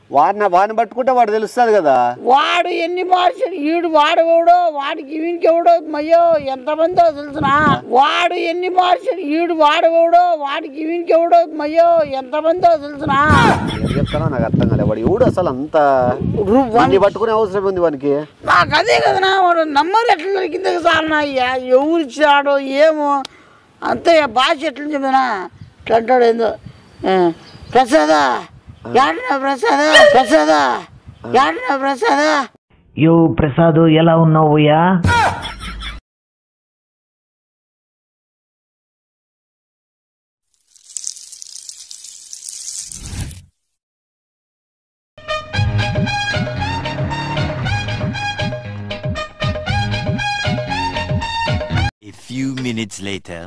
వాడిని వాడిని పట్టుకుంటే వాడు తెలుస్తుంది కదా వాడు ఎన్ని మార్చాడు ఈడు వాడు ఎవడో వాడికి వీనికి ఎవడో అయ్యో ఎంతమందో తెలుసునా వాడు ఎన్ని మార్చాడు ఈడు వాడు ఎవడో వాడికి వీనికి ఎవడో అయ్యో ఎంతమందో తెలుసునా ఏం చెప్తానో నాకు అర్థం కాలేదు వాడు ఎవడు అసలు అంత రు- వాడిని పట్టుకునే అవసరం ఉంది వానికి నాకు అదే కదనా వాడు నంబర్ ఎట్లా దొరికింది సార్ నా ఎవరు ఇచ్చాడో ఏమో అంతే భాష ఎట్లా చెప్పినా ఇట్లా అంటాడు ఏందో ఆ, ప్రసాదా యాడనా ప్రసాదా ప్రసాదా యాడనా ప్రసాదా యో ప్రసాద్ ఎలా ఉన్నావు భయ్యా A few minutes later.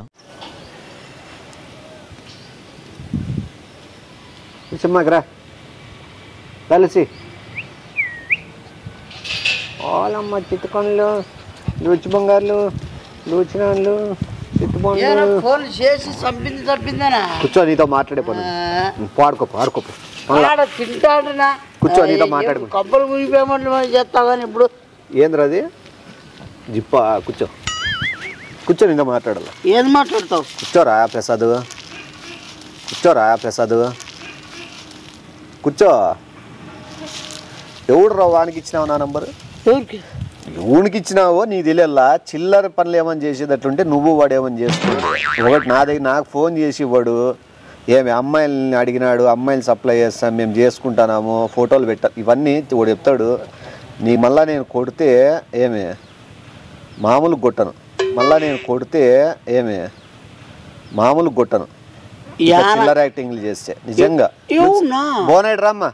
సినిమాకి కలిసి ఓలమ్మ చిత్తుకొండలు లూచి బంగారులు లూచినాళ్ళు చిత్తుబొండ్లు ఫోన్ చేసి చంపింది చంపిందనా కూర్చో నీతో మాట్లాడే పని పాడుకో పాడుకో ఆడ తింటాడునా కూర్చో, నీతో మాట్లాడుకో. కబ్బలు మునిగిపోయమంటే చేస్తావు కానీ ఇప్పుడు ఏంద్రా అది జిప్ప కూర్చో కూర్చో నీతో మాట్లాడాల ఏం మాట్లాడతావు కూర్చోరా ప్రసాద్ కూర్చోరా ప్రసాద్ కూర్చో ఎవడు రా వానికి ఇచ్చినావు నా నంబరు ఎవరికి ఎవనికి ఇచ్చినావో నీకు తెలియల్లా చిల్లర పనులు ఏమని చేసేటట్లుంటే నువ్వు వాడు ఏమని చేసుకోడు ఒకటి నా దగ్గర నాకు ఫోన్ చేసి ఇవ్వడు ఏమి అమ్మాయిల్ని అడిగినాడు అమ్మాయిలు సప్లై చేస్తాం మేము చేసుకుంటున్నాము ఫోటోలు పెట్ట ఇవన్నీ వాడు చెప్తాడు నీ మళ్ళా నేను కొడితే ఏమి మామూలు కొట్టను మళ్ళా నేను కొడితే ఏమి మామూలు కొట్టను ఇట్లా యాన- చిల్లర యాక్టింగ్లు చేస్తే నిజంగా అవునా? బోనాడు రామ్మా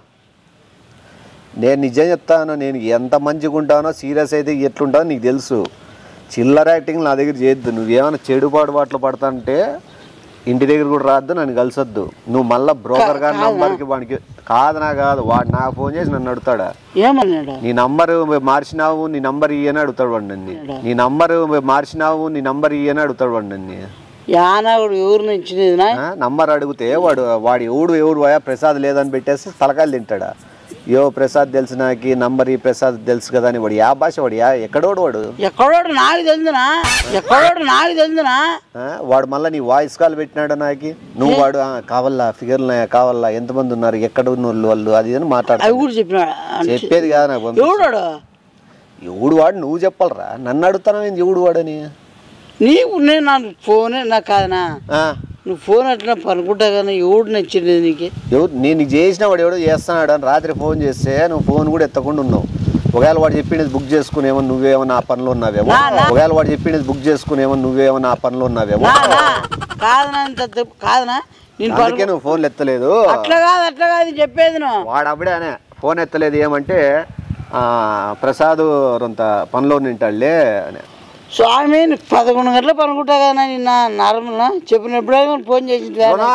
నేను నిజం చెప్తాను నేను ఎంత మంచిగా ఉంటానో సీరియస్ అయితే ఎట్లుంటానో నీకు తెలుసు చిల్లర యాక్టింగ్ నా దగ్గర చేయొద్దు నువ్వేమైనా చెడుపాటు బాటలు పడతాంటే ఇంటి దగ్గర కూడా రావద్దు నన్ను కలిసొద్దు నువ్వు మళ్ళీ బ్రోకర్ గారి నంబర్కి వాడికి కాదు నా కాదు వాడు నాకు ఫోన్ చేసి నన్ను అడుగుతాడా ఏమన్నాడు నీ నంబరు మార్చినావు నీ నంబర్ ఇయ్యని అడుగుతాడు వాడు నన్ను నీ నంబరు మార్చినావు నీ నంబర్ ఇయ్యని అడుగుతాడు వాడు నన్ను యానాగుడు ఎవరు ఇచ్చినది నా ఆ, నంబర్ అడిగితే వాడు వాడు ఎవడు ఎవడు పోయా ప్రసాద్ లేదని పెట్టేసి తలకాయలు తింటాడా యో ప్రసాద్ తెలుసు నాకు నంబర్ ఈ ప్రసాద్ తెలుసు కదా అని వాడు యా భాష వాడు యా ఎక్కడోడు వాడు ఎక్కడోడు నాకు తెలుదునా ఎక్కడోడు నాకు తెలుదునా ఆ, వాడు మళ్ళీ నీ వాయిస్ కాల్ పెట్టినాడు నాకు నువ్వు వాడు ఆ, కావాలా ఫిగర్లు కావాలా ఎంతమంది ఉన్నారు ఎక్కడ ఉన్నోళ్ళు వాళ్ళు అది ఇది అని అవి మాట్లాడు కూడా చెప్పినాడు చెప్పేది కాదు నాకు పంపించు. ఎవడాడు ఎవడు వాడు నువ్వు చెప్పాలరా నన్ను అడుగుతాను ఏంది ఎవడు వాడని నీకు నేను నా ఫోనే నాకు కాదనా ఆ, నువ్వు ఫోన్ అట్లా పనుకుంటా కానీ ఎవడు నచ్చింది నీకు ఎవరు నేను నీకు చేసిన వాడు ఎవడో చేస్తున్నాడు అని రాత్రి ఫోన్ చేస్తే నువ్వు ఫోన్ కూడా ఎత్తకుండా ఉన్నావు ఒకవేళ వాడు చెప్పింది బుక్ చేసుకునేమో నువ్వేమో నా పనిలో ఉన్నావేమో ఒకవేళ వాడు చెప్పింది బుక్ చేసుకునేమో నువ్వేమో నా పనిలో ఉన్నావేమో నా, నా, కాదనా ఇంత తప్పు- కాదనా నేను పను అందుకే నువ్వు ఫోన్లు ఎత్తలేదు అట్లా కాదు అట్లా కాదు చెప్పేది నువ్వు వాడు అప్పుడే అనే ఫోన్ ఎత్తలేదు ఏమంటే ఆ, ప్రసాద్ రొంత పనిలో నింటాడులే అని స్వామి నీకు పదకొండు గంటలు పనుకుంటా కదా నిన్న నార్మల్ చెప్పినప్పుడే ఫోన్ చేసింది అవునా?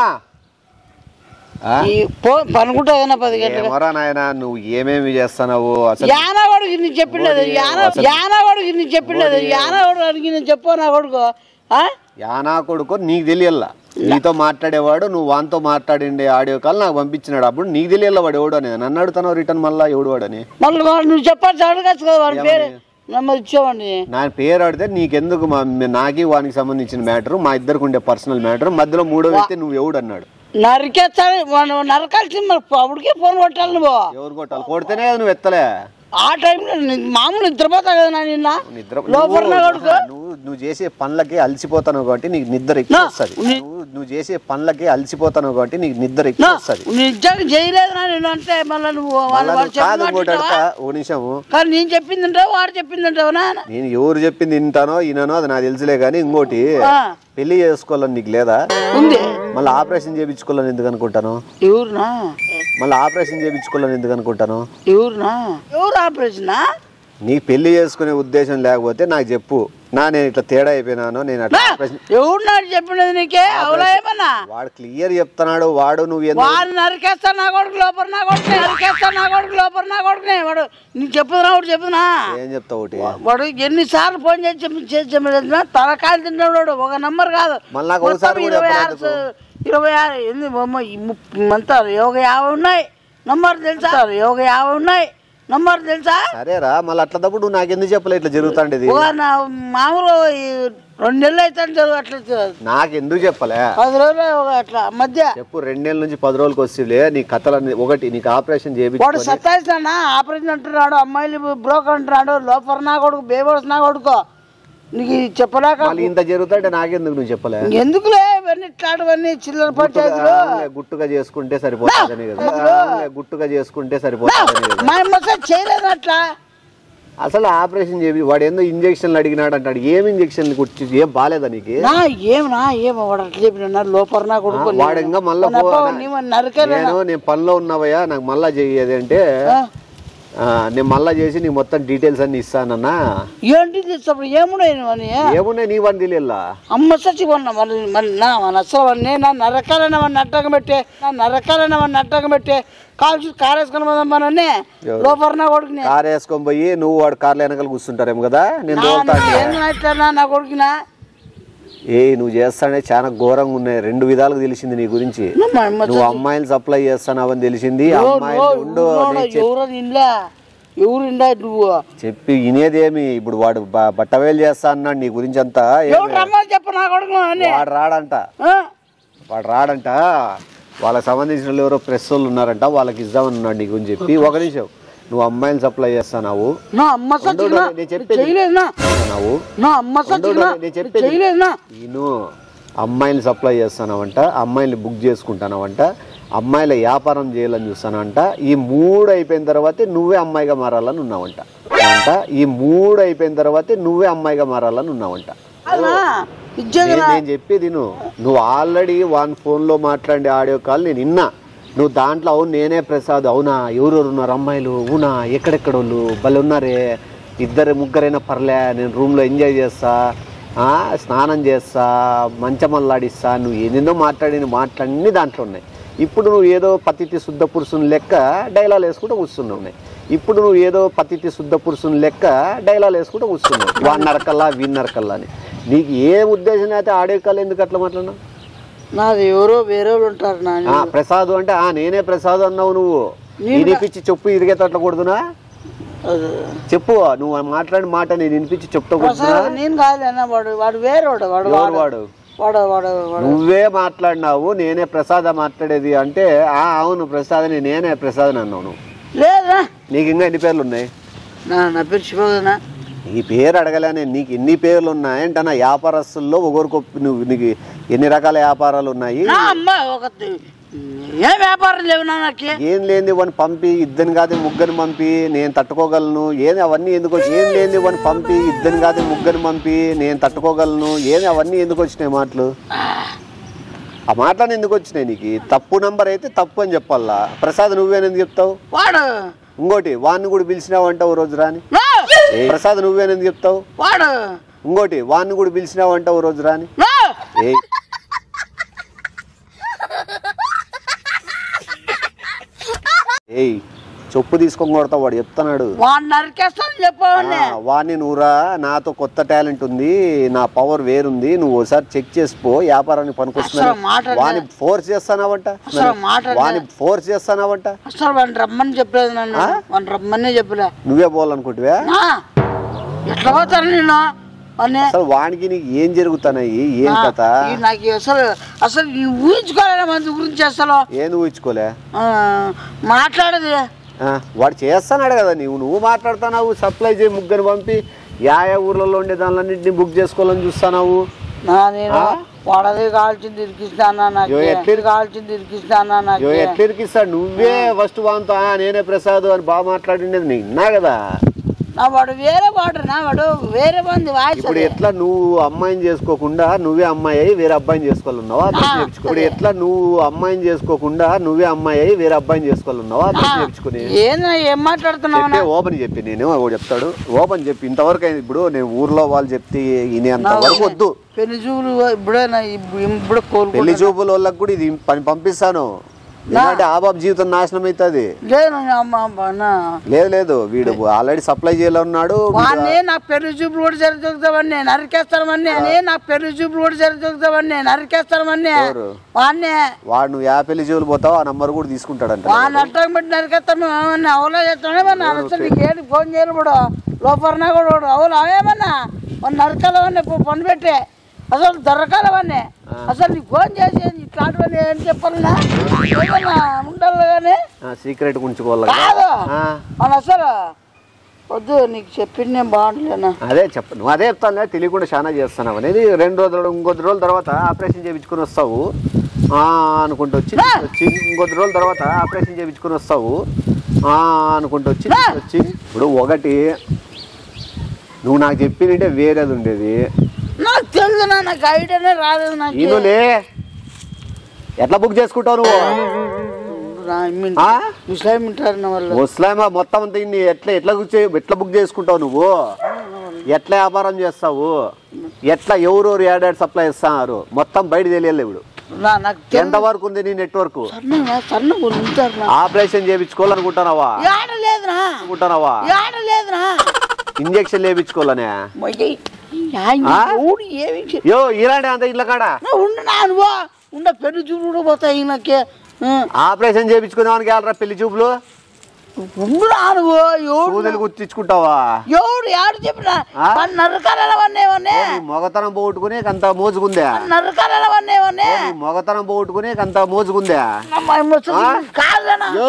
ఆ? ఈ ఫోన్ పనుకుంటా కదా పది గంటలు ఏమోరా నాయన నువ్వు ఏమేమి చేస్తున్నావు అసలు యానవాడికి నీ చెప్పిండదు యాన యానవాడికి నీ చెప్పిండదు యానవాడు అడిగి నేను చెప్పు నా కొడుకు ఆ? యానా కొడుకు నీకు తెలియల్లా నీతో మాట్లాడేవాడు నువ్వు వానితో మాట్లాడిండే ఆడియో కాల్ నాకు పంపించినాడు అప్పుడు నీకు తెలియల్లా వాడు ఎవడు అని నన్ను అడుగుతాను రిటర్న్ మళ్ళా ఎవడు వాడని మళ్ళీ వాడు నువ్వు చెప్పాల్సి అడగచ్చు కదా వాడి పేరు నెమ్మది ఇచ్చేవాడిని నా పేరు అడిగితే నీకెందుకు మా నాకి వానికి సంబంధించిన మ్యాటర్ మా ఇద్దరికి ఉండే పర్సనల్ మ్యాటర్ మధ్యలో మూడో వ్యక్తి నువ్వు ఎవడు అన్నాడు నరికేస్తాడు వాడు నరకాల్సింది మరి అప్పటికే ఫోన్ కొట్టాలి నువ్వు ఎవరు కొట్టాలి కొడితేనే కదా నువ్వు ఎత్తలే ఆ టైంలో నీ- మామూలు నిద్రపోతా కదా నా నిన్న నిద్ర లోపల నా నువ్వు కొడుకు నువ్వు నువ్వు చేసే పనులకి అలసిపోతాను కాబట్టి నీకు నిద్ర ఎక్కువ వస్తుంది నువ్వు నువ్వు చేసే పనులకి అలసిపోతాను కాబట్టి నీకు నిద్ర ఎక్కువ వస్తుంది నిజంగా చేయలేదు నా నేను అంటే మళ్ళీ నువ్వు వాళ్ళు మళ్ళా వాళ్ళు నువ్వు కాదు ఇంకోటి చెప్పినట్టు అడతా ఓ నిమిషము కానీ నేను చెప్పింది అంటావు వాడు చెప్పింది అంటావు నా నేను ఎవరు చెప్పింది వింటానో ఈయననో అది నాకు తెలుసులే కానీ ఇంకోటి ఆ. పెళ్లి చేసుకోవాలని నీకు లేదా ఉంది మళ్ళీ ఆపరేషన్ చేయించుకోవాలని ఎందుకు అనుకుంటాను ఎవరునా మళ్ళీ ఆపరేషన్ చేయించుకోవాలని ఎందుకు అనుకుంటాను ఎవరునా ఎవరు ఆపరేషనా నీకు పెళ్లి చేసుకునే ఉద్దేశం లేకపోతే నాకు చెప్పు నా నేను ఇట్లా తేడా అయిపోయినాను నేను అట్లా ఆపరేషన్ ఎవరు నాకు చెప్పినది నీకే అవులా ఏమన్నా వాడు క్లియర్ చెప్తున్నాడు వాడు నువ్వు ఎందుకు వాడు నరికేస్తా నా కొడుకు లోపల నా కొడుకు నరికేస్తా నా కొడుకు లోపల నా కొడుకునే వాడు నీకు చెప్పుదునా వాడు చెప్పుదునా ఏం చెప్తావు ఒకటి వాడు ఎన్నిసార్లు ఫోన్ చేసి చెప్పి చేసి చెప్పిన తలకాయలు తింటాడు వాడు ఒక నంబర్ కాదు మళ్ళీ నాకు ఒకసారి మొత్తం కూడా ఇరవై ఆరు చెప్పలేదు స- ఇరవై ఆరు ఎన్ని బొమ్మ ఈ ముప్ప- అంతా ఒక యాభై ఉన్నాయి నంబర్ తెలుసా ఒక యాభై ఉన్నాయి నంబర్ తెలుసా సరేరా మళ్ళీ అట్లా తప్పుడు నువ్వు నాకెందుకు చెప్పలే ఇట్లా జరుగుతాండేది ఒక నా మామూలు ఈ రెండు నెలలు అయితే జరుగు అట్లా జరుగు. నాకెందుకు చెప్పలే పది రోజులు ఒక అట్లా మధ్య చెప్పు రెండేళ్ళ నుంచి పది రోజులకి వస్తేలే నీ కథలన్నీ ఒకటి నీకు ఆపరేషన్ వాడు చేయించుకొని సత్తాయిస్తానా ఆపరేషన్ అంటున్నాడు అమ్మాయిలు బ్రోకర్ అంటున్నాడు లోపల నా కొడుకు బేబర్స్ నా కొడుకో నీకు ఇది చెప్పలేక మళ్ళీ ఇంత జరుగుతుంటే నాకెందుకు నువ్వు చెప్పలే ఎందుకులే ఇవన్నీ ఇట్లాంటివన్నీ చిల్లర పంచాయతీలు ఆమె గుట్టుగా చేసుకుంటే సరిపోతుందనే కదా ఆమె గుట్టుగా చేసుకుంటే సరిపోతుందనే కదా మా అమ్మ చేయలేదు అట్లా అసలు ఆపరేషన్ చేపి వాడు ఏందో ఇంజక్షన్లు అడిగినాడు అంటాడు ఏం ఇంజక్షన్లు కుట్టి ఏం బాలేదా నీకు నా ఏం నా ఏం వాడు అట్లా చెప్పిన లోపల నా కొడుకు ఆ, వాడు ఇంకా మళ్ళా నా పో- అప్ప నీవు నరకేనా నేను నేను పనిలో ఉన్నావయ్యా నాకు మళ్ళా చెయ్యేది అంటే ఆ, నేను మళ్ళా చేసి నీకు మొత్తం డీటెయిల్స్ అన్ని ఇస్తానన్నా ఏంటి తీసినప్పుడు ఏమున్నాయి అని ఏమున్నాయి నీ వన్ తెలియల్లా అమ్మ సచ్చి కొన్నా మరి మరి నా మన అసలు వాడిని నా నరకాలన్న వాడిని అట్టకం పెట్టే నా నరకాలన్న వాడిని అట్టకం పెట్టే కాల్చి కారేసుకుని పోదాం మనని లోపల నా కొడుకుని కార్ వేసుకొని పోయి నువ్వు వాడు కార్లో వెనకాల కూర్చుంటారేమో కదా నేను తోలుతాను ఏంటన్నా నా కొడుకునా ఏ నువ్వు చేస్తానే చాలా ఘోరంగా ఉన్నాయి రెండు విధాలుగా తెలిసింది నీ గురించి మా అమ్మ నువ్వు అమ్మాయిలు సప్లై చేస్తానవని తెలిసింది అమ్మాయిలు ఉండు నేను చెప్- ఎవరు ఇండ్లా ఎవరు ఇండా నువ్వు చెప్పి వినేదేమి ఇప్పుడు వాడు బ- బట్టవేలు చేస్తా అన్నాడు నీ గురించి అంతా ఏమి? ఎవరు రమ్మని చెప్పు నా కొడుకు అని వాడు రాడంట ఆ? వాడు రాడంట వాళ్ళకి సంబంధించిన వాళ్ళు ఎవరో ప్రెస్ వాళ్ళు ఉన్నారంట వాళ్ళకి ఇద్దామని ఉన్నాడు నీ గురించి చెప్పి ఒక నిమిషం నువ్వు అమ్మాయిలు సప్లై చేస్తావు నా అమ్మ సచ్చినా నేను చెప్పేది. చేయలేదునా చేస్తున్నావు నా అమ్మ సచ్చినా నేను చెప్పేది. చేయలేదునా నేను అమ్మాయిని సప్లై చేస్తానవంట అమ్మాయిని బుక్ చేసుకుంటానవంట అమ్మాయిల వ్యాపారం చేయాలని చూస్తానంట ఈ మూడు అయిపోయిన తర్వాతే నువ్వే అమ్మాయిగా మారాలని ఉన్నావంట అంట ఈ మూడు అయిపోయిన తర్వాతే నువ్వే అమ్మాయిగా మారాలని ఉన్నావంట అన్నా ఇచ్చేది నేను నేను చెప్పేది నువ్వు నువ్వు ఆల్రెడీ వన్ ఫోన్లో మాట్లాడే ఆడియో కాల్ నేను విన్నా నువ్వు దాంట్లో అవును నేనే ప్రసాద్ అవునా ఎవరెవరు ఉన్నారు అమ్మాయిలు అవునా ఎక్కడెక్కడ వాళ్ళు భలే ఉన్నారే ఇద్దరు ముగ్గురైనా పర్లే నేను రూమ్లో ఎంజాయ్ చేస్తా ఆ, స్నానం చేస్తా మంచమల్లాడిస్తా నువ్వు ఏదేందో మాట్లాడిన మాటలన్నీ దాంట్లో ఉన్నాయి ఇప్పుడు నువ్వు ఏదో పతిథి శుద్ధ పురుషుని లెక్క డైలాగ్ వేసుకుంటూ కూర్చున్నావు ఉన్నాయి. ఇప్పుడు నువ్వు ఏదో పతిథి శుద్ధ పురుషుని లెక్క డైలాగ్ వేసుకుంటూ కూర్చున్నావు వాడు నరకల్లా వీడి నరకల్లా అని నీకు ఏ ఉద్దేశం అయితే ఆడే కాలు ఎందుకు అట్లా మాట్లాడినావు నాది ఎవరో వేరే వాళ్ళు ఉంటారు నా ఆ, ప్రసాద్ అంటే ఆ నేనే ప్రసాద్ అన్నావు నువ్వు నేను వినిపించి చెప్పు ఇరిగేటట్ల కొడుతున్నా చెప్పు నువ్వు మాట్లాడిన మాట నేను వినిపించి చెప్తా కొడుతున్నా ప్రసాద్ నేను కాదు అన్న వాడు వాడు వేరే వాడు వాడు ఎవరు వాడు వాడు వాడు వాడు నువ్వే మాట్లాడినావు నేనే ప్రసాద్ మాట్లాడేది అంటే ఆ అవును ప్రసాద్ అని నేనే ప్రసాద్ అని అన్నావు నువ్వు లేదా నీకు ఇంకా ఎన్ని పేర్లు ఉన్నాయి నా నా పేరు శివనా ఈ పేరు అడగలేనే నీకు ఎన్ని పేర్లు ఉన్నాయంటే నా వ్యాపారస్తుల్లో ఒకరికొ నువ్వు నీకు ఎన్ని రకాల వ్యాపారాలు ఉన్నాయి నా అమ్మ ఒక ఏం వ్యాపారం లేవు నా నాకు ఏం లేని వాడిని పంపి ఇద్దరిని కాదు ముగ్గురిని పంపి నేను తట్టుకోగలను ఏది అవన్నీ ఎందుకు వచ్చి ఏం లేని వాడిని పంపి ఇద్దరిని కాదు ముగ్గురిని పంపి నేను తట్టుకోగలను ఏది అవన్నీ ఎందుకు వచ్చినాయి మాటలు ఆ మాటలు ఎందుకు వచ్చినాయి నీకు తప్పు నంబర్ అయితే తప్పు అని చెప్పాలా ప్రసాద్ నువ్వేనని చెప్తావు వాడు ఇంకోటి వాడిని కూడా పిలిచినావు అంటావు ఓ రోజు రాని నా! ఏయ్, ప్రసాద్ నువ్వేనని చెప్తావు వాడు ఇంకోటి వాడిని కూడా పిలిచినావు అంటావు ఓ రోజు రాని నా! ఏయ్ ఏయ్ చొప్పు తీసుకొని కొడతావు వాడు చెప్తున్నాడు వాడు నరికేస్తాను చెప్పావని ఆ, వాడిని నువ్వురా నాతో కొత్త టాలెంట్ ఉంది నా పవర్ వేరుంది నువ్వు ఒకసారి చెక్ చేసిపో వ్యాపారానికి పనికొస్తుందని అసలు మాట వాని ఫోర్స్ చేస్తానావంట అసలు మాట వాని ఫోర్స్ చేస్తానావంట అసలు వాడిని రమ్మని చెప్పలేదు నన్ను వాడిని రమ్మని చెప్పలే నువ్వే పోవాలనుకుంటువా నా! ఎట్లా పోతాను నేను అని అసలు వానికి నీకు ఏం జరుగుతున్నాయి ఏం కథ ఈ నాకు అసలు అసలు నేను ఊహించుకోలేను మంది గురించి అసలు ఏం నువ్వు ఇచ్చుకోలే ఆ, మాట్లాడేది ఆ, వాడు చేస్తున్నాడు కదా నీవు నువ్వు మాట్లాడుతున్నావు సప్లై చేయి ముగ్గురు పంపి యా యా ఊర్లలో ఉండే దానిలన్నింటినీ బుక్ చేసుకోవాలని చూస్తున్నావు నా నేను వాడది కాల్చింది ఇరికిస్తానా నాకు యో, ఎట్లా ఇది కాల్చింది ఇరికిస్తానా నాకు అయ్యో ఎట్లా ఇరికిస్తాడు నువ్వే ఫస్ట్ వాంతో "ఆ, నేనే ప్రసాద్ అని బాగా మాట్లాడిండేది నీకు విన్నా కదా నా వాడు వేరే వాడు నా వాడు వేరే మంది వాయిస్ ఇప్పుడు ఎట్లా నువ్వు అమ్మాయిని చేసుకోకుండా నువ్వే అమ్మాయి అయ్యి వేరే అబ్బాయిని చేసుకోవాలన్నావా అబ్బాయి నేర్చుకో ఇప్పుడు ఎట్లా నువ్వు అమ్మాయిని చేసుకోకుండా నువ్వే అమ్మాయి అయ్యి వేరే అబ్బాయిని చేసుకోవాలన్నావా అబ్బాయి నేర్చుకుని ఏంది ఏం మాట్లాడుతున్నావు చెప్పే ఓపెన్ చెప్పి నేను ఒకటి చెప్తాడు ఓపెన్ చెప్పి ఇంతవరకు అయింది ఇప్పుడు నేను ఊర్లో వాళ్ళు చెప్తే వినేంత వరకు వద్దు పెళ్లి చూపులు ఇప్పుడే నా ఇప్పు- ఇప్పుడు కోరుకుంటా పెళ్లి చూపుల వాళ్ళకి కూడా ఇది పని పంపిస్తాను ఎందుకంటే ఆ బాబు జీవితం నాశనం అవుతుంది లేదు నా అమ్మ అమ్మ, నా లేదు లేదు వీడు ఆల్రెడీ సప్లై చేయాలి ఉన్నాడు వీడు- వాడిని నా పెళ్లి చూపులు కూడా జరుగుతామని నరికేస్తామని అని నా పెళ్లి చూపులు కూడా జరుగుతామని నరికేస్తామని ఎవరు? వాడిని వాడు నువ్వు యాపెల్లి జోలు పోతావు ఆ నంబర్ కూడా తీసుకుంటాడంట వాడిని అట్టం పెట్టి నరికేస్తాము ఏమన్నా అవలో చేస్తానే మన అసలు నీకు ఏంటి ఫోన్ చేయను కూడా లోపలనా కూడా వాడు అవులు అవేమన్నా వాడిని నరకాలవన్నీ పని పెట్టి అసలు దొరకాలవన్నీ అసలు నీకు ఫోన్ చేసి ఇట్లాంటివన్నీ ఏం చెప్పాలన్నా ఏమన్నా ఉండాలి కానీ సీక్రెట్ ఉంచుకోవాలి కదా. కాదు ఆ, మన అసలు వద్దు నీకు చెప్పింది నేను బాగుండలేనా అదే చెప్ప నువ్వు అదే చెప్తాను తెలియకుండా చాలా చేస్తున్నావు అనేది రెండు రోజులు ఇంకొద్ది రోజుల తర్వాత ఆపరేషన్ చేయించుకొని వస్తావు ఆ, అనుకుంటూ వచ్చి వచ్చి ఇంకొద్ది రోజుల తర్వాత ఆపరేషన్ చేయించుకొని వస్తావు ఆ, అనుకుంటూ వచ్చి వచ్చి ఇప్పుడు ఒకటి నువ్వు నాకు చెప్పిందంటే వేరేది ఉండేది నాకు తెలుసు నా నాకు ఐడియానే రాలేదు నాకు ఈనులే ఎట్లా బుక్ చేసుకుంటావు నువ్వు నా ఇమ్మిన్- ఆ? ముస్లిం ఉంటారు నా వాళ్ళు ముస్లామా మొత్తం అంతా ఇన్ని ఎట్లా ఎట్లా బుక్ చే- ఎట్లా బుక్ చేసుకుంటావు నువ్వు ఎట్లా వ్యాపారం చేస్తావు ఎట్లా ఎవరెవరు ఏడాడు సప్లై ఇస్తున్నారు మొత్తం బయట తెలియాలి ఇప్పుడు నా నాకు తెలుసు ఎంతవరకు ఉంది నీ నెట్వర్క్ సన్నగా సన్నగా ఉంటారు నా ఆపరేషన్ చేయించుకోవాలనుకుంటున్నావా ఏడ లేదునా అనుకుంటున్నావా ఏడ లేదునా ఇంజక్షన్ చేయించుకోవాలనే మొయ్యి. ఆయన ఆ? ఎవడు ఏమి చే- యో ఇలాంటి అంత ఇళ్ళ కాడ నా ఉండు నా అనుభవ ఉండ పెళ్లి చూపులు కూడా పోతాయి ఈయనకి ఆ, ఆపరేషన్ చేయించుకునేవానికి వెళ్ళరా పెళ్లి చూపులు ఉండు నా అనుభవ ఎవడు సూదులు గుర్తించుకుంటావా ఎవడు ఏడు చెప్పిన ఆ? నరకాలవన్నేవన్నే నీ మొగతనం పోగొట్టుకునే అంత మోజుకుందా నరకాలవన్నేవన్నే నీ మొగతనం పోగొట్టుకునే అంత మోజుకుందా ఆ? కాదనా యో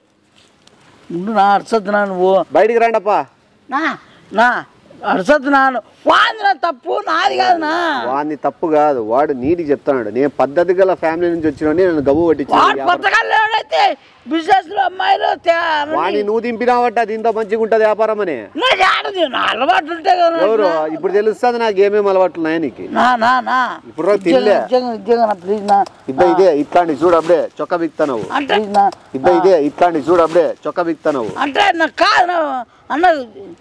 ఉండు నా అరసద్దు నా నువ్వు బయటికి రండప్పా నా నా అరసద్దు నాను వాంది నా తప్పు నాది కాదు నా వాడిని తప్పు కాదు వాడు నీటికి చెప్తున్నాడు నేను పద్ధతి గల ఫ్యామిలీ నుంచి వచ్చిన నేను గబ్బు వాడు పట్టించాను పథకాలు ఎవడైతే బిజినెస్ లో అమ్మాయిలు తే- అవన్నీ. వాడిని నువ్వు దింపినావట అది ఇంత మంచిగా ఉంటది వ్యాపారం అని నాకు ఆడది నా అలవాట్లు ఉంటాయి కదా ఎవరు నాకు. ఇప్పుడు తెలుస్తుంది నాకు ఏమేమి అలవాట్లు ఉన్నాయో నీకు నా నా నా ఇప్పుడు నాకు తెలియలే. నిజంగా నిజంగా నా ప్లీజ్ నా ఇద్ద ఇదే ఇట్లాంటి చూడు అప్పుడే చొక్క బిక్తావు అంటే నా ఇద్ద ఇదే ఇట్లాంటి చూడు అప్పుడే చొక్క బిక్తావు అంటే నాకు కాదు నా అన్న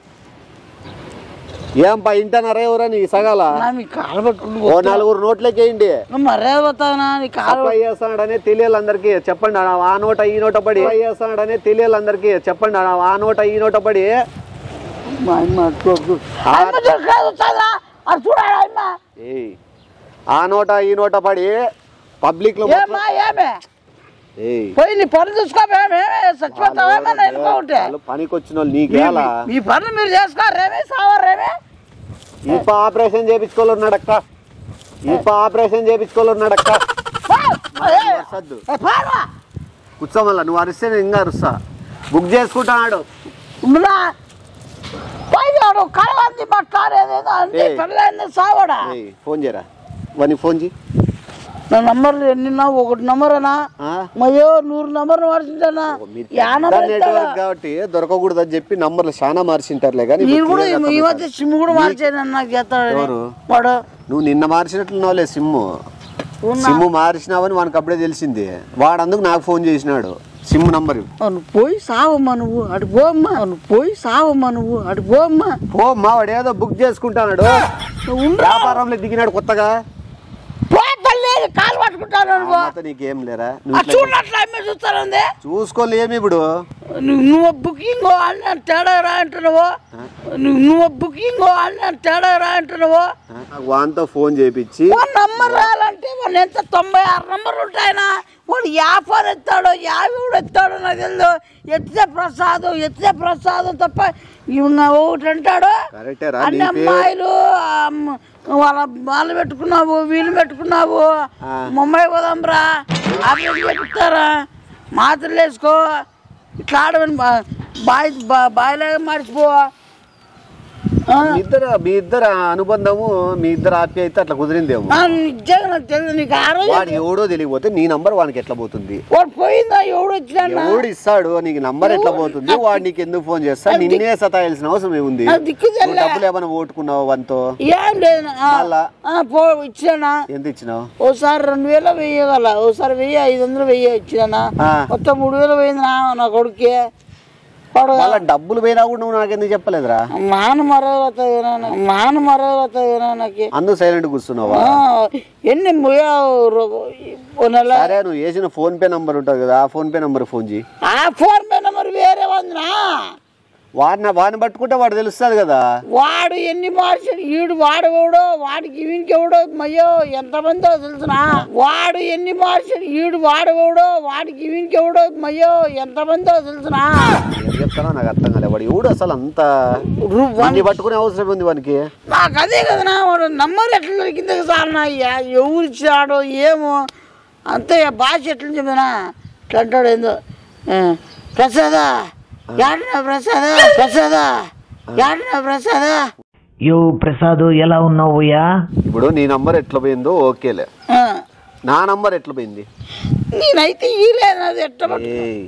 ఏం పా ఇంటన్నారా ఎవరా నీ సగాల నా మీ కాలు పట్టుకుంటూ ఓ నలుగురు నోట్లకేయండి నువ్వు మర్యాద పోతావునా నీ కాలు సప్లై చేస్తాడనే తెలియాలి అందరికి చెప్పండి ఆ- ఆ నోట ఈ నోట పడి సప్లై చేస్తాడనే తెలియాలి అందరికి చెప్పండి ఆ- ఆ నోట ఈ నోట పడి మా అమ్మ చూడు, చూడు. అమ్మ చూడు, కాదు వస్తుందా? అది చూడాలి అమ్మ ఏయ్ ఆ నోట ఈ నోట పడి పబ్లిక్ లో మొత్తం- ఏమ్మా ఏమే ఏయ్ పోయి నీ పనులు చూసుకోమేమే చచ్చిపోతావేమో నేను ఎన్నుకుంటే వాళ్ళు పనికి వచ్చిన వాళ్ళు నీకేలా మీ పనులు మీరు చేసుకోరేమే సావరేమే ఇప్ప ఆపరేషన్ చేపించుకోవాలన్నాడక్క ఇప్ప ఆపరేషన్ చేపించుకోవాలన్నాడక్క సద్దు కూర్చో మళ్ళా నువ్వు అరిస్తే నేను ఇంకా అరుస్తా బుక్ చేసుకుంటాడు ఉండునా పోయినాడు కలవంది మాట్లాడేదేదో అంటే ఏయ్. పెళ్ళైంది సావడా ఏయ్ ఫోన్ చేయరా వానికి ఫోన్ చేయి నా నంబర్లు ఎన్నిన్నా ఒకటి నంబరేనా ఆ? మయో నూరు నంబర్ మార్చిందనా మీరు యా నంబర్ నెట్వర్క్ కాబట్టి దొరకకూడదు అని చెప్పి నంబర్లు చాలా మార్చింటారులే కానీ నేను ఇప్పుడు కూడా clear గా ఈ- ఈ మధ్య అర్థమవుతాది. సిమ్ కూడా మార్చాను నాకు చేస్తాడని ఎవరు? వాడు నువ్వు నిన్న మార్చినట్లున్నావులే సిమ్ము ఉన్నా. సిమ్ము మార్చినావని వానికి అప్పుడే తెలిసింది వాడు అందుకు నాకు ఫోన్ చేసినాడు సిమ్ నంబర్ నువ్వు పోయి సావమ్మా నువ్వు అటు పోమ్మా నువ్వు పోయి సావమ్మా నువ్వు అటు పోమ్మా ఓ మా వాడు ఏదో బుక్ చేసుకుంటాడు నువ్వు ఉండు. వ్యాపారంలో దిగినాడు కొత్తగా పో తల్లి కాలు పట్టుకుంటాను నువ్వు నాతో నీకేం లేరా ఆ నువ్వు ఇట్లా చూడట్లా అమ్మే చూస్తానుంది చూసుకోలేమి ఇప్పుడు నువ్వు నువ్వు బుకింగ్ అని తేడా రా అంటున్నావు నువ్వు నువ్వు బుకింగ్ అని తేడా రా అంటున్నావు నాకు వానితో ఫోన్ చేపించి వాడు నంబర్ రాయాలంటే వాడు ఎంత తొంభై ఆరు నంబర్లు ఉంటాయనా వాడు యాభై ఎత్తాడో యాభై కూడా ఎత్తాడో నాకు తెలియదు ఎత్తే ప్రసాదం ఎత్తే ప్రసాదం తప్ప ఇవి ఒకటి అంటాడు కరెక్టే రా అన్ని నీ పేరు అమ్మాయిలు అమ్మ, వాళ్ళ వాళ్ళు పెట్టుకున్నావు వీళ్ళు పెట్టుకున్నావు ఆ. ముంబై పోదాం రా ఆపరేషన్ చేపిస్తారా మాత్రలు వేసుకో ఇట్లా ఆడమని బా- బాయ్ బా- బాయిలాగా మర్చిపో ఆ? మీ ఇద్దరు మీ ఇద్దరు అనుబంధము మీ ఇద్దరు ఆప్యాయత అట్లా కుదిరిందేమో ఆ, నిజంగా నాకు తెలియదు నీకు ఆ రోజు వాడు ఎవడో తెలియకపోతే నీ నంబర్ వానికి ఎట్లా పోతుంది వాడు పోయిందా ఎవడు వచ్చినా ఎవడు ఇస్తాడు నీకు నంబర్ ఎట్లా పోతుంది వాడు నీకు ఎందుకు ఫోన్ చేస్తా నిన్నే సతాయాల్సిన అవసరం ఏముంది నాకు దిక్కు నువ్వు తెల్ల డబ్బులు ఏమైనా ఓటుకున్నావు వానితో ఏం లేదు నా. ఆ, మళ్ళా? ఆ, పో ఇచ్చానా ఎంత ఇచ్చినావు ఓసారి రెండు వేల వెయ్యగల ఓసారి వెయ్యి ఐదు వందలు వెయ్యి ఇచ్చానా ఆ. మొత్తం మూడు వేలు పోయింది నా నా కొడుక్కి వాడు మళ్ళా డబ్బులు పోయినా కూడా నువ్వు నాకెందుకు చెప్పలేదురా మాన మరవత మాన మరవత నాకు అందుకు సైలెంట్ కూర్చున్నావా ఆ, ఎన్ని పోయావు రో- ఓ నెల సరే నువ్వు వేసిన ఫోన్ పే నంబర్ ఉంటుంది కదా ఆ ఫోన్ పే నంబర్ ఫోన్ చేయి ఆ ఫోన్ పే నెంబర్ వేరే ఉందినా వాడిని వాడిని పట్టుకుంటే వాడు తెలుస్తుంది కదా వాడు ఎన్ని మార్చాడు ఈడు వాడు ఎవడో వాడికి వీనికి ఎవడో మయ్యో ఎంతమందో తెలుసునా వాడు ఎన్ని మార్చాడు ఈడు వాడు ఎవడో వాడికి వీనికి ఎవడో మయ్యో ఎంతమందో తెలుసునా ఏం చెప్తానో నాకు అర్థం కాలే వాడు ఎవడు అసలు అంత రు- వాడిని పట్టుకునే అవసరం ఉంది వానికి నాకు అదే కదనా వాడు నంబర్ ఎట్లా దొరికింది సార్ నా అయ్యా ఎవరు ఇచ్చాడో ఏమో అంతే భాష ఎట్లా చెప్పినా ఇట్లా అంటాడు ఏందో ఆ, ప్రసాదా యాడనా ప్రసాదా ప్రసాదా యాడనా ప్రసాదా యో ప్రసాద్ ఎలా ఉన్నావయ్యా ఇప్పుడు నీ నంబర్ ఎట్లా పోయిందో ఓకేలే ఆ, నా నంబర్ ఎట్లా పోయింది నేనైతే ఈలేదు అది ఎట్ట పట్టు- ఏయ్,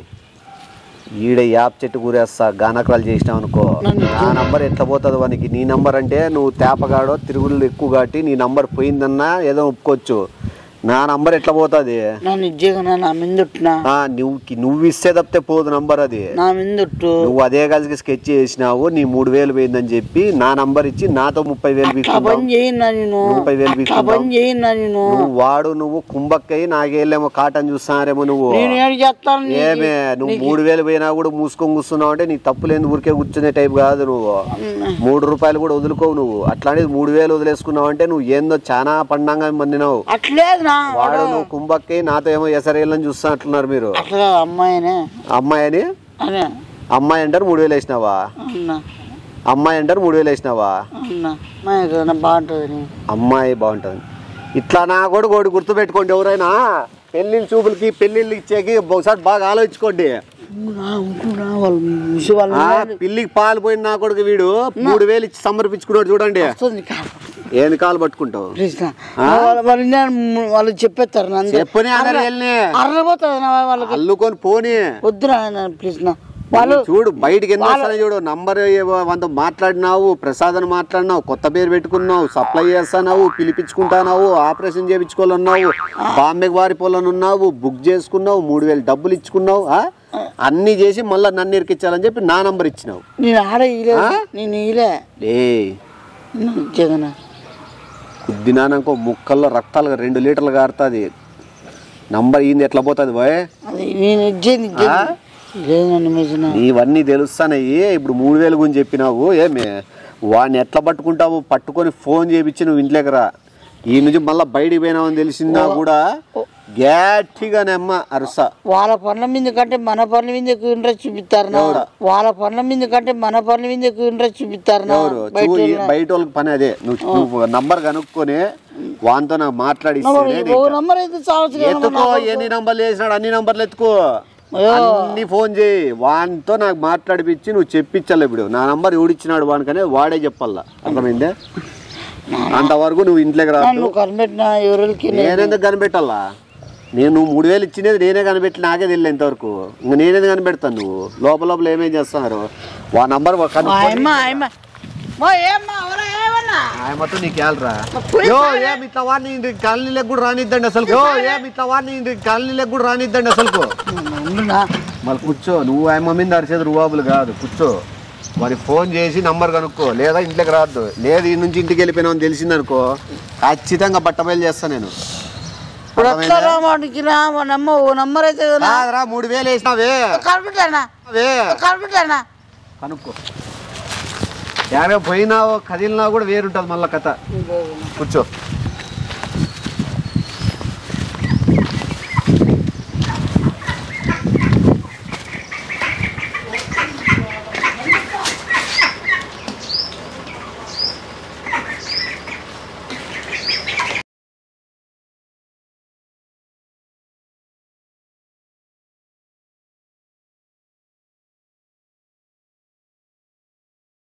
ఈడ యాప్ చెట్టు కూరేస్తా గానకరాలు చేసినావు అనుకో నా నంబర్ ఎట్లా పోతుంది వానికి నీ నంబర్ అంటే నువ్వు తేపగాడో తిరుగులు ఎక్కువ కాబట్టి నీ నంబర్ పోయిందన్నా ఏదో ఒప్పుకోవచ్చు నా నంబర్ ఎట్లా పోతుంది నా నిజంగా నా మిందుట్టునా ఆ, నువ్వు నువ్వు ఇస్తే తప్పితే పోదు నంబర్ అది నా మిందుట్టు నువ్వు అదే కలిసి స్కెచ్ చేసినావు నీ మూడు వేలు పోయిందని చెప్పి నా నంబర్ ఇచ్చి నాతో ముప్పై వేలు ఆ తీసుకున్నావు పని చేయనా నేను ముప్పై వేలు ఆ తీసుకున్నావు. పని చేయనా నేను నువ్వు వాడు నువ్వు కుంభక్కయ్యి నాకేళ్ళేమో కాటన్ చూస్తున్నారేమో నువ్వు నేను ఏం చేస్తాను నీకు? ఏమే నువ్వు మూడు వేలు పోయినా కూడా మూసుకొని కూర్చున్నావు అంటే నీ తప్పులేని ఊరికే కూర్చునే టైప్ కాదు నువ్వు మూడు రూపాయలు కూడా వదులుకోవు నువ్వు అట్లాంటిది మూడు వేలు వదిలేసుకున్నావు అంటే నువ్వు ఏందో చాలా పండంగా మందినావు అట్లేదు నా వాడు నువ్వు కుంభక్కి నాతో ఏమో ఎసరేళ్ళని చూస్తా అంటున్నారు మీరు అట్లా అమ్మాయినే అమ్మాయి అని అనే అమ్మాయి అంటారు మూడు వేలు వేసినావా అన్నా అమ్మాయి అంటారు మూడు వేలు వేసినావా అన్నా అమ్మాయి కదా బాగుంటుంది అమ్మాయి బాగుంటుంది ఇట్లా నా కూడా ఒకటి గుర్తుపెట్టుకోండి ఎవరైనా పెళ్ళిళ్ళ చూపులకి పెళ్ళిళ్ళు ఇచ్చేకి ఒకసారి బాగా ఆలోచించుకోండి ఉంటున్నా వాళ్ళు చూసి వాళ్ళు ఆ, పిల్లికి పాలు పోయిన నా కొడుకు వీడు మూడు వేలు ఇచ్చి సమర్పించుకున్నాడు చూడండి వస్తుంది కాదు ఏమి కాలు పట్టుకుంటావు కృష్ణ వాళ్ళు వాళ్ళు నేను- వాళ్ళు చెప్పేస్తారు నన్ను చెప్పుని అందరు వెళ్ళి అర్రపోతుంది నా వాళ్ళకి అల్లుకొని పోని వద్దురా ప్లీజ్ నా వాళ్ళు చూడు బయటికి ఎందుకు వస్తానో చూడు నంబర్ వంద మాట్లాడినావు ప్రసాద్ అని మాట్లాడినావు కొత్త పేరు పెట్టుకున్నావు సప్లై చేస్తున్నావు పిలిపించుకుంటున్నావు ఆపరేషన్ చేయించుకోవాలన్నావు బాంబేకి వారిపోవాలనున్నావు బుక్ చేసుకున్నావు మూడు వేలు డబ్బులు ఇచ్చుకున్నావు ఆ? అన్నీ చేసి మళ్ళీ నన్ను ఇరికిచ్చాలని చెప్పి నా నంబర్ ఇచ్చినావు నేను ఆడ ఇలే నేను ఇలే ఏ జగన్ కుద్దినానకో ముక్కల్లో రక్తాలు రెండు లీటర్లు కారుతుంది నంబర్ ఈయన ఎట్లా పోతుంది బాయ్ అది నేను ఇచ్చేది ఇచ్చేది లేదు నన్ను మెచ్చిన ఇవన్నీ తెలుస్తానయ్యి ఇప్పుడు మూడు వేలు గురించి చెప్పినావు ఏమి వాడిని ఎట్లా పట్టుకుంటావు పట్టుకొని ఫోన్ చేయించి నువ్వు ఇంట్లోకి రా ఈ నుంచి మళ్ళీ బయటికి పోయినావని తెలిసిందా కూడా గట్టిగానే అమ్మ అరుస వాళ్ళ పనుల మీద కంటే మన పనుల మీద ఎక్కువ ఇంట్రెస్ట్ చూపిస్తారు నా వాళ్ళ పనుల మీద కంటే మన పనుల మీద ఎక్కువ ఇంట్రెస్ట్ చూపిస్తారు నా ఎవరు బయట చూ- ఉన్న- బయట వాళ్ళకి పని అదే నువ్వు నువ్వు నంబర్ కనుక్కొని వానితో నాకు మాట్లాడిస్తే ఓ నంబర్ అయితే చావచ్చు కదా ఎత్తుకో ఎన్ని నంబర్లు వేసినాడు అన్ని నంబర్లు ఎత్తుకో అన్ని ఫోన్ చేయి వానితో నాకు మాట్లాడిపించి నువ్వు చెప్పించాలి ఇప్పుడు నా నంబర్ ఎవడిచ్చినాడు వానికనే వాడే చెప్పాలా అర్థమైందే అంతవరకు నువ్వు ఇంట్లోకి రా నువ్వు కనిపెట్టిన ఎవరికి నేనెందుకు కనిపెట్టాలా నేను నువ్వు మూడు వేలు ఇచ్చినది నేనే కనిపెట్టి నాకే తెలియదు ఇంతవరకు ఇంక నేనేది కనిపెడతాను నువ్వు లోపల లోపల ఏమేం చేస్తున్నారు వా నంబర్ ఆయమ్మ ఆయమ్మ మా ఏమ్మా ఎవరా ఏమన్నా ఆయన మొత్తం నీకు వెళ్ళరా యో ఏం ఇట్లా వాడిని కాలనీలకు కూడా రానిద్దండి అసలు యో ఏం ఇట్లా వాడిని కాలనీలకు కూడా రానిద్దండి అసలు ఉండునా మళ్ళీ కూర్చో నువ్వు ఆయన మీద అరిచేది రుబాబులు కాదు కూర్చో మరి ఫోన్ చేసి నంబర్ కనుక్కో లేదా ఇంట్లోకి రావద్దు లేదు ఈ నుంచి ఇంటికి వెళ్ళిపోయినావు తెలిసిందనుకో ఖచ్చితంగా బట్టబయలు చేస్తా నేను ఇప్పుడు ఎట్లా రా వాడికి రా మా నమ్మ ఓ నంబర్ అయితే కదా కాదురా మూడు వేలు వేసినావే కనిపెట్టానా అవే కనిపెట్టానా కనుక్కో యాభై పోయినావు కదిలినా కూడా వేరుంటుంది మళ్ళీ కథ కూర్చో